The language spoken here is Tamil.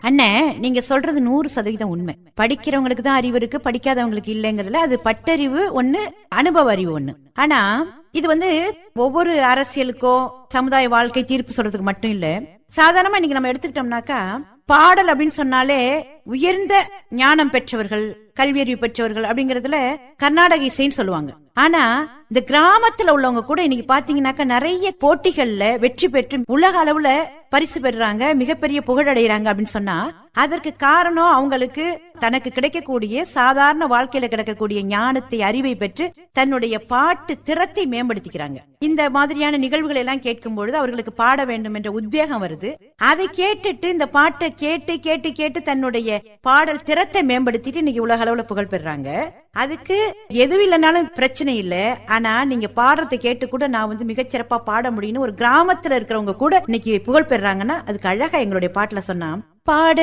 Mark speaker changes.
Speaker 1: அண்ணே நீங்க சொல்றது நூறு சதவீதம் உண்மை படிக்கிறவங்களுக்கு தான் அறிவு இருக்கு படிக்காதவங்களுக்கு இல்லைங்கிறதுல அது பட்டறிவு ஒண்ணு அனுபவ அறிவு ஒண்ணு ஆனா இது வந்து ஒவ்வொரு அரசியலுக்கோ சமுதாய வாழ்க்கை தீர்ப்பு சொல்றதுக்கு மட்டும் இல்ல சாதாரணமா இன்னைக்கு நம்ம எடுத்துக்கிட்டோம்னாக்கா பாடல் அப்படின்னு சொன்னாலே உயர்ந்த ஞானம் பெற்றவர்கள் கல்வியறிவு பெற்றவர்கள் அப்படிங்கறதுல கர்நாடக இசைன்னு சொல்லுவாங்க ஆனா இந்த கிராமத்துல உள்ளவங்க கூட இன்னைக்கு பாத்தீங்கன்னாக்கா நிறைய போட்டிகள்ல வெற்றி பெற்று உலக அளவுல பரிசு பெறுறாங்க மிகப்பெரிய புகழடைறாங்க அப்படின்னு சொன்னா அதற்கு காரணம் அவங்களுக்கு தனக்கு கிடைக்கக்கூடிய சாதாரண வாழ்க்கையில கிடைக்கக்கூடிய ஞானத்தை அறிவை பெற்று தன்னுடைய பாட்டு திறத்தை மேம்படுத்திக்கிறாங்க இந்த மாதிரியான நிகழ்வுகள் எல்லாம் கேட்கும் பொழுது அவர்களுக்கு பாட வேண்டும் என்ற உத்வேகம் வருது அதை கேட்டுட்டு இந்த பாட்டை கேட்டு கேட்டு கேட்டு தன்னுடைய பாடல் திறத்தை மேம்படுத்திட்டு இன்னைக்கு உலக அளவுல புகழ் பெறாங்க அதுக்கு எதுவும் இல்லைனாலும் பிரச்சனை இல்ல ஆனா நீங்க பாடுறதை கேட்டு கூட நான் வந்து மிகச்சிறப்பா பாட முடியும்னு ஒரு கிராமத்துல இருக்கிறவங்க கூட இன்னைக்கு புகழ் பெறாங்கன்னா அதுக்கு அழகா எங்களுடைய பாட்டுல சொன்னா பாட